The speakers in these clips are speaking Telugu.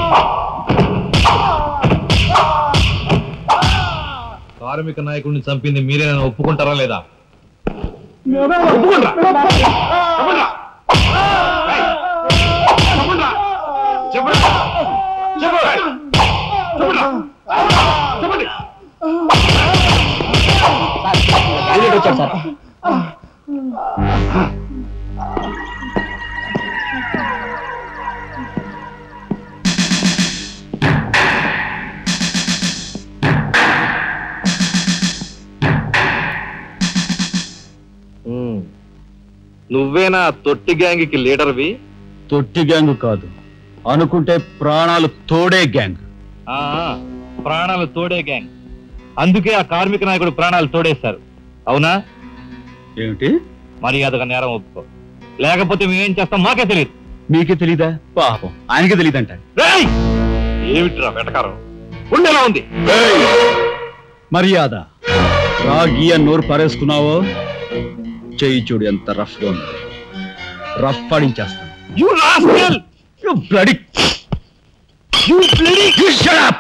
కార్మిక నాయకుడిని చంపింది మీరే నన్ను ఒప్పుకుంటారా లేదా వచ్చాడు సార్ ఉమ్. నువ్వేనా తొట్టి గ్యాంగ్కి లీడర్వి తొట్టి గ్యాంగ్ కాదు అనుకుంటే ప్రాణాలు తోడే గ్యాంగ్ ఆ, ప్రాణాలు తోడే గ్యాంగ్ అందుకే ఆ కార్మిక నాయకుడు ప్రాణాలు తోడేశారు అవునా ఏమిటి మర్యాదగా నేరం ఒప్పుకో లేకపోతే మేమేం చేస్తాం మాకే తెలియదు మీకే తెలీదా పాపం ఆయనకే తెలియదంట రేయ్! ఏమిట్రా వెటకారం ఉండేలా ఉంది మర్యాద రాగి అని నోరు పారేసుకున్నావో చెయ్యి చూడు ఎంత రఫ్ గా ఉంది రఫ్ పాడించేస్తాను You rascal! You bloody You bloody! You shut up!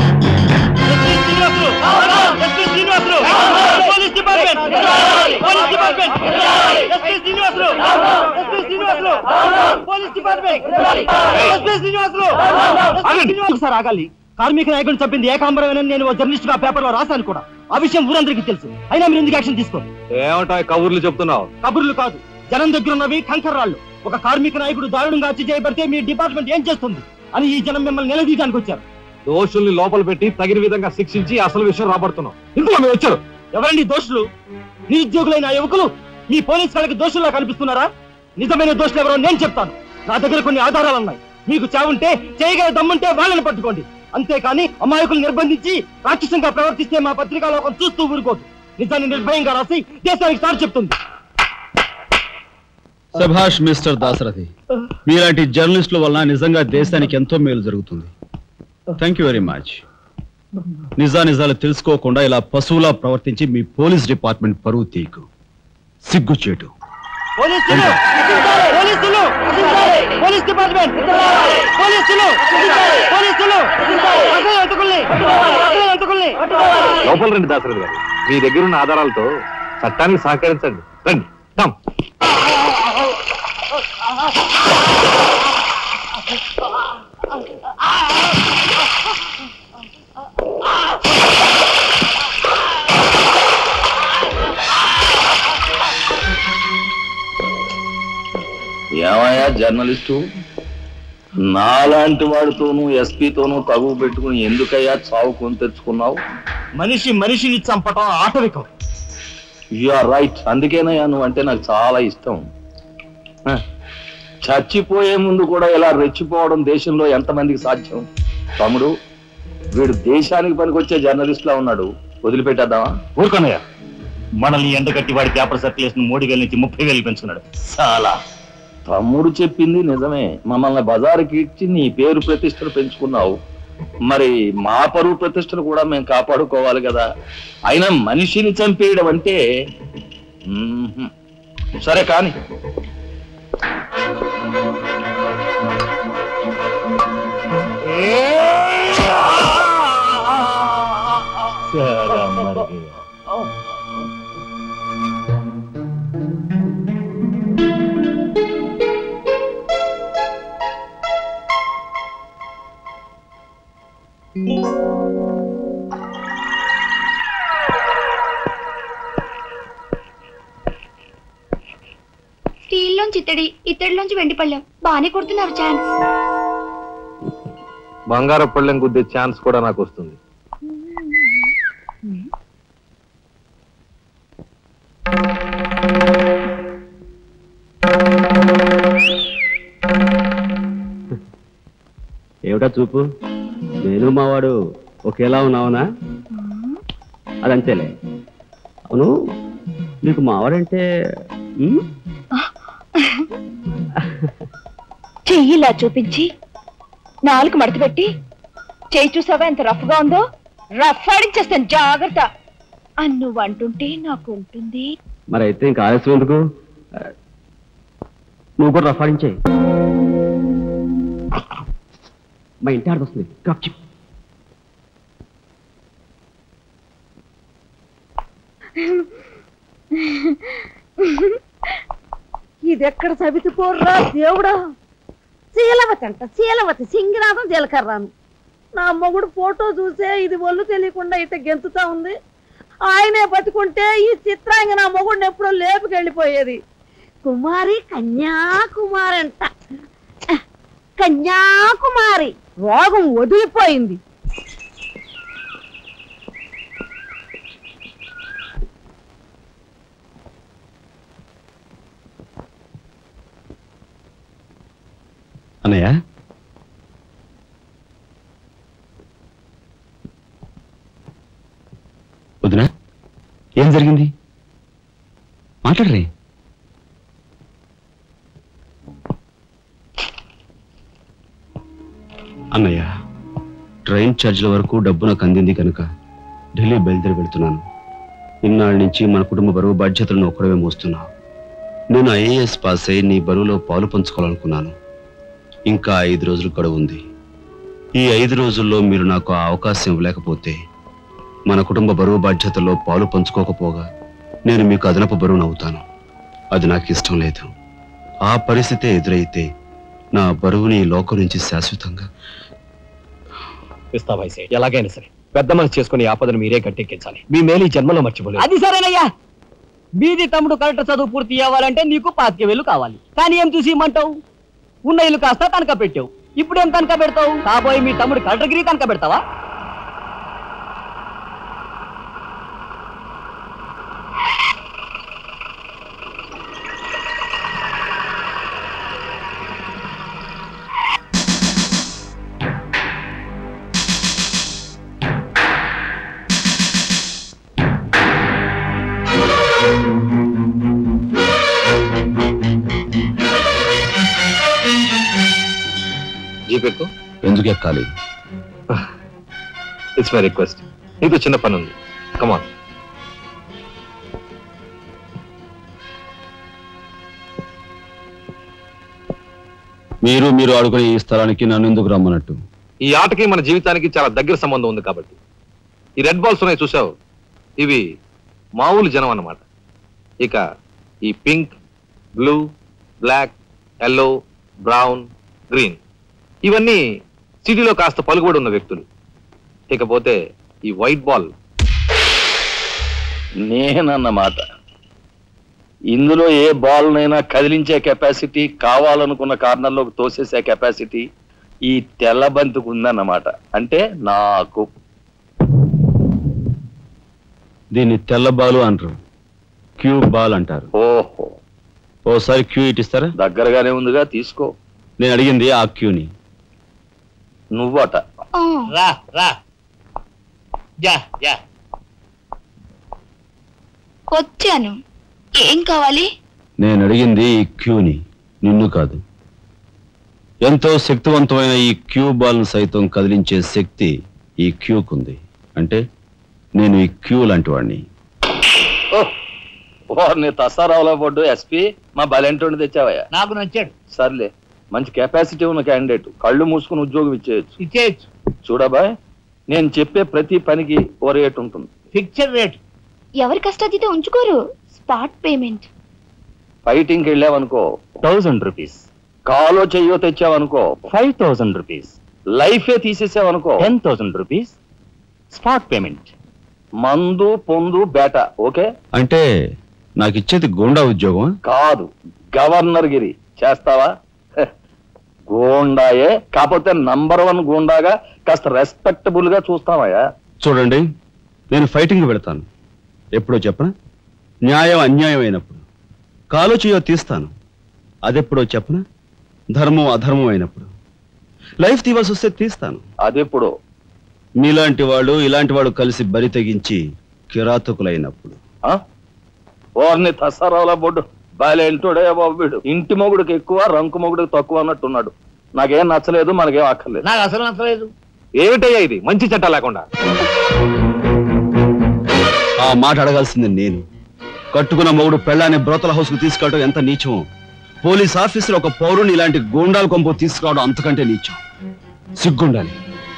Police department police department SP Srinivasulu SP Srinivasulu police department SP Srinivasulu SP Srinivasulu sir ఆగాలి కార్మిక నాయకుడిని చంపింది ఏకాంబరమేనని నేను ఓ జర్నలిస్ట్ గా పేపర్ లో రాశాను కూడా ఆ విషయం ఊరందరికీ తెలుసు అయినా మీరు ఎందుకు యాక్షన్ తీసుకోండి ఏమంటా కబుర్లు చెప్తున్నావు కబుర్లు కాదు జనం దగ్గర ఉన్నవి కంకర్రాళ్ళు ఒక కార్మిక నాయకుడు దారుణంగా హత్య చేయబడితే మీ డిపార్ట్మెంట్ ఏం చేస్తుంది అని ఈ జనం మిమ్మల్ని నిలదీయడానికి వచ్చారు దోషుల్ని లోపల పెట్టి తగిన విధంగా శిక్షించి అసలు విషయం రాబడుతున్నాం ఇందులో మేము వచ్చారు ఎవరండి దోషులు నిరుద్యోగులైన ఆ యువకులు మీ పోలీస్ వాళ్ళకి దోషుల్లా కనిపిస్తున్నారా నిజమైన దోషులు ఎవరో నేను చెప్తాను నా దగ్గర కొన్ని ఆధారాలు ఉన్నాయి మీకు చావుంటే చేయగల దమ్ముంటే వాళ్ళని పట్టుకోండి అంతేకాని అమాయకులు నిర్బంధించి రాక్షసంగా ప్రవర్తిస్తే మా పత్రికా లోకం చూస్తూ ఊరుకోదు నిజాన్ని నిర్భయంగా రాసి దేశానికి సార్ చెప్తుంది సభాష్ మిస్టర్ దాసరథి మీలాంటి జర్నలిస్టుల వలన నిజంగా దేశానికి ఎంతో మేలు జరుగుతుంది థ్యాంక్ యూ వెరీ మచ్ నిజా నిజాలు తెలుసుకోకుండా ఇలా పశువులా ప్రవర్తించి మీ పోలీస్ డిపార్ట్మెంట్ పరువు తీకు సిగ్గుచేటు పోలీసులు పోలీసులు పోలీస్ డిపార్ట్మెంట్ పోలీసులు పోలీసులు అసలు అతుకుల్ని అసలు అతుకుల్ని లోపల రండి దాసరథి గారు మీ దగ్గర ఉన్న ఆధారాలతో చట్టానికి సహకరించండి రండి come. ఏమయ్యా జర్నలిస్టు నాలాంటి వాడితోనూ ఎస్పీతోనూ తగువ పెట్టుకుని ఎందుకయ్యా చావు కొని తెచ్చుకున్నావు మనిషి మనిషిని చంపటం ఆటవికం ఆర్ రైట్ అందుకేనయ్యా నువ్వు అంటే నాకు చాలా ఇష్టం హ, చచ్చిపోయే ముందు కూడా ఇలా రెచ్చిపోవడం దేశంలో ఎంతమందికి సాధ్యం తమ్ముడు వీడు దేశానికి పనికొచ్చే జర్నలిస్ట్ లా ఉన్నాడు వదిలిపెట్టేద్దామా ఊరుకోనయ్యా మనల్ని ఎండగట్టి వాడి పేపర్ సర్క్యులేషన్ మూడు వేల నుంచి ముప్పై వేలు పెంచుకున్నాడు చాలా తమ్ముడు చెప్పింది నిజమే మమ్మల్ని బజారుకి ఇచ్చి నీ పేరు ప్రతిష్టలు పెంచుకున్నావు మరి మా పరువు ప్రతిష్టలు కూడా మేము కాపాడుకోవాలి కదా అయినా మనిషిని చంపేయడం అంటే మ్మ్హ్మ్. సరే కానీ స్టీల్లోంచి ఇత్తడి ఇత్తడిలోంచి వెండి పళ్ళెం బాగానే కొడుతున్నారు ఛాన్స్ బంగారు పళ్ళెం గుద్దే ఛాన్స్ కూడా నాకు వస్తుంది ఏమిటా చూపు నేను మావాడు ఒకేలా ఉన్నావునా అదంతేలే అవును నీకు మావాడంటే ఉమ్, చెయ్యి ఇలా చూపించి నాలుగు మడత పెట్టి చెయ్యి చూసావా ఎంత రఫ్ గా ఉందో రఫ్ ఆడించేస్తాను జాగ్రత్త అని నువ్వు అంటుంటే నాకు ఉంటుంది మరి అయితే ఇంకా ఆలస్యం ఎందుకు ఆ, నువ్వు కూడా రఫాడించే మా ఇంటి ఆడదొస్తుంది డ్రాప్ చిప్ ఇది ఎక్కడ సవితి పోర్రా దేవుడా శీలవతి అంట శీలవతి సింగినాథం జీలకర్రాను నా మొగుడు ఫోటో చూసే ఇది ఒళ్ళు తెలియకుండా ఇట గెంతుతా ఉంది ఆయనే బతుకుంటే ఈ చిత్రాంగ నా మొగుడిని ఎప్పుడో లేపుకెళ్ళిపోయేది కుమారి కన్యాకుమారి అంట కన్యాకుమారి రోగం వదిలిపోయింది అన్నయ్య వదినా ఏం జరిగింది మాట్లాడరే అన్నయ్య ట్రైన్ ఛార్జీల వరకు డబ్బు నాకు అందింది కనుక ఢిల్లీ బయలుదేరి వెళ్తున్నాను ఇన్నాళ్ళ నుంచి మన కుటుంబ బరువు బాధ్యతలను ఒక్కడవే మోస్తున్నావు నేను ఐఏఎస్ పాస్ అయి నీ బరువులో పాలు పంచుకోవాలనుకున్నాను ఇంకా ఐదు రోజులు గడువు ఉంది ఈ ఐదు రోజుల్లో మీరు నాకు ఆ అవకాశం ఇవ్వలేకపోతే మన కుటుంబ బరువు బాధ్యతల్లో పాలు పంచుకోకపోగా నేను మీకు అదనపు బరువును అవుతాను అది నాకు ఇష్టం లేదు ఆ పరిస్థితే ఎదురైతే నా బరువుని ఈ లోకం నుంచి శాశ్వతంగా ఇస్తా భాయ్ సేట్ ఎలాగైనా సరే పెద్ద మనసు చేసుకుని ఈ ఆపదను మీరే గట్టెక్కించాలి మీ మేలు ఈ జన్మలో మర్చిపోలేదు అది సరేనయ్యా బీది తమ్ముడు కరెక్ట్ చదువు పూర్తి అవ్వాలంటే నీకు పాతిక వేలు కావాలి కానీ ఏం చూసి ఇమ్మంటావు ఉన్న ఇల్లు కాస్త తనక పెట్టావు ఇప్పుడు ఏం తనక పెడతావు కాబోయే మీ తమ్ముడు కలెక్టర్గిరి తనక పెడతావా జీపెక్కు ఎందుకు ఎక్కాలి ఇట్స్ మై రిక్వెస్ట్ నీకు చిన్న పని ఉంది కమాన్ మీరు మీరు ఆడుకునే ఈ స్థలానికి నన్ను ఎందుకు రమ్మన్నట్టు ఈ ఆటకి మన జీవితానికి చాలా దగ్గర సంబంధం ఉంది కాబట్టి ఈ రెడ్ బాల్స్ ఉన్నాయి చూసావు ఇవి మామూలు జనం అన్నమాట ఇక ఈ pink blue black yellow brown green ఇవన్నీ సిటీలో కాస్త పలుకుబడి ఉన్న వ్యక్తులు ఇకపోతే ఈ వైట్ బాల్ నేనన్నమాట ఇందులో ఏ బాల్నైనా కదిలించే కెపాసిటీ కావాలనుకున్న కార్నర్లోకి తోసేసే కెపాసిటీ ఈ తెల్ల బంతికి ఉందన్నమాట అంటే నాకు దీన్ని తెల్ల బాలు అంటారు క్యూ బాల్ అంటారు ఓహో ఓసారి క్యూ ఇటిస్తారా దగ్గరగానే ఉందిగా తీసుకో నేను అడిగింది ఆ క్యూని నువ్వట రా రా యా యా వచ్చాను ఏం కావాలి నేను అడిగింది ఈ క్యూని నిన్ను కాదు ఎంతో శక్తివంతమైన ఈ క్యూ బాల్ను సైతం కదిలించే శక్తి ఈ క్యూకుంది అంటే నేను ఈ క్యూ లాంటి వాడిని ఓర్ని తసారావులో పడ్డు ఎస్పీ మా బలెంటోని తెచ్చావయ్యా నాకు నచ్చాడు సర్లే మంచి కెపాసిటీ ఉన్న క్యాండిడేట్ కళ్ళు మూసుకుని ఉద్యోగం ఇచ్చేయచ్చు ఇచ్చేయచ్చు చూడబాయ్ నేను చెప్పే ప్రతి పనికి ఓ రేట్ ఉంటుంది ఫిక్చర్ రేట్ ఎవరి కష్టాతీత ఉంచుకోరు స్పాట్ పేమెంట్ ఫైటింగ్కి వెళ్ళావనుకో థౌజండ్ రూపీస్ కాలో చెయ్యో తెచ్చావనుకో ఫైవ్ థౌజండ్ రూపీస్ లైఫే తీసేసావనుకో ten thousand rupees spot payment మందు పొందు బేట ఓకే అంటే నాకు ఇచ్చేది గోండా ఉద్యోగం కాదు గవర్నర్ గిరి చేస్తావా హె, గూండాయే కాకపోతే నంబర్ వన్ గూండాగా కాస్త రెస్పెక్టబుల్ గా చూస్తావయ్యా చూడండి నేను ఫైటింగ్ పెడతాను ఎప్పుడో చెప్పనా న్యాయం అన్యాయం అయినప్పుడు కాలో చేయో తీస్తాను అదెప్పుడో చెప్పనా ధర్మం అధర్మం అయినప్పుడు లైఫ్ తీవాల్సి వస్తే తీస్తాను అదెప్పుడు మీలాంటి వాళ్ళు ఇలాంటి వాడు కలిసి బరి తెగించి కిరాతకులైనప్పుడు ఆ? ఓర్ని తసారావుల బొడ్డు బాలేంటోడే బాబు వీడు ఇంటి మొగుడికి ఎక్కువ రంకు మొగుడికి తక్కువ అన్నట్టున్నాడు నాకేం నచ్చలేదు మనకేం అక్కర్లేదు నాకు అసలు నచ్చలేదు ఏమిటయ్యా ఇది మంచి చట్టం లేకుండా ఆ మాట అడగాల్సింది నేను కట్టుకున్న మొగుడు పెళ్ళాన్ని బ్రోతల హౌస్ కు తీసుకెళ్ళడం ఎంత నీచమో పోలీస్ ఆఫీసర్ ఒక పౌరుని ఇలాంటి గూండాల కొంపు తీసుకురావడం అంతకంటే నీచం సిగ్గుండాలి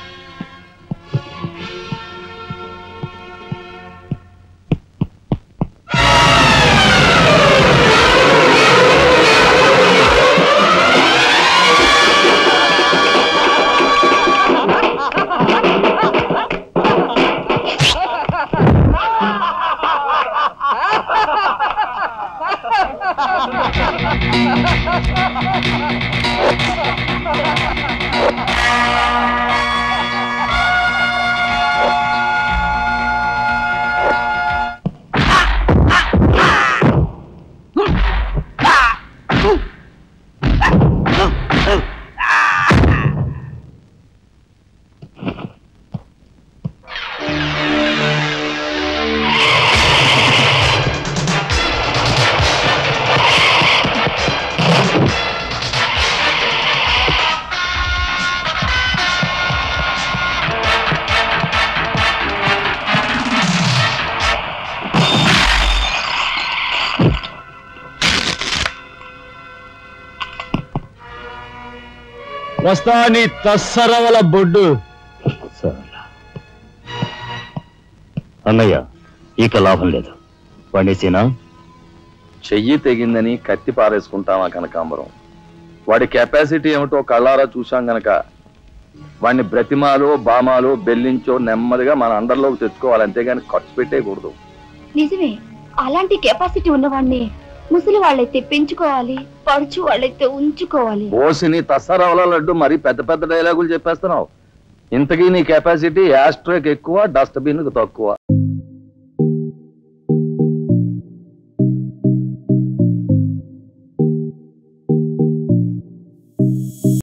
వస్తా నీ తస్సరవల బొడ్డు సార్ అన్నయ్య ఇక లాభం లేదు పండేసేనా చెయ్యి తెగిందని కత్తి పారేసుకుంటామా కనకాంబరం వాడి కెపాసిటీ ఏమిటో కళ్ళారా చూశాం గనక వాడిని బ్రతిమాలో బామాలో బెల్లించో నెమ్మదిగా మన అండర్లోకి తెచ్చుకోవాలి అంతేగాని ఖర్చు పెట్టేయకూడదు నిజమే అలాంటి కెపాసిటీ ఉన్నవాడిని ముసలి వాళ్ళైతే పెంచుకోవాలి పడుచు వాళ్ళైతే ఉంచుకోవాలి ఓసిని తస్సరవల లడ్డు మరి పెద్ద పెద్ద డైలాగులు చెప్పేస్తున్నావు ఇంతకీ నీ కెపాసిటీ యాస్ట్రోకి ఎక్కువ డస్ట్బిన్ తక్కువ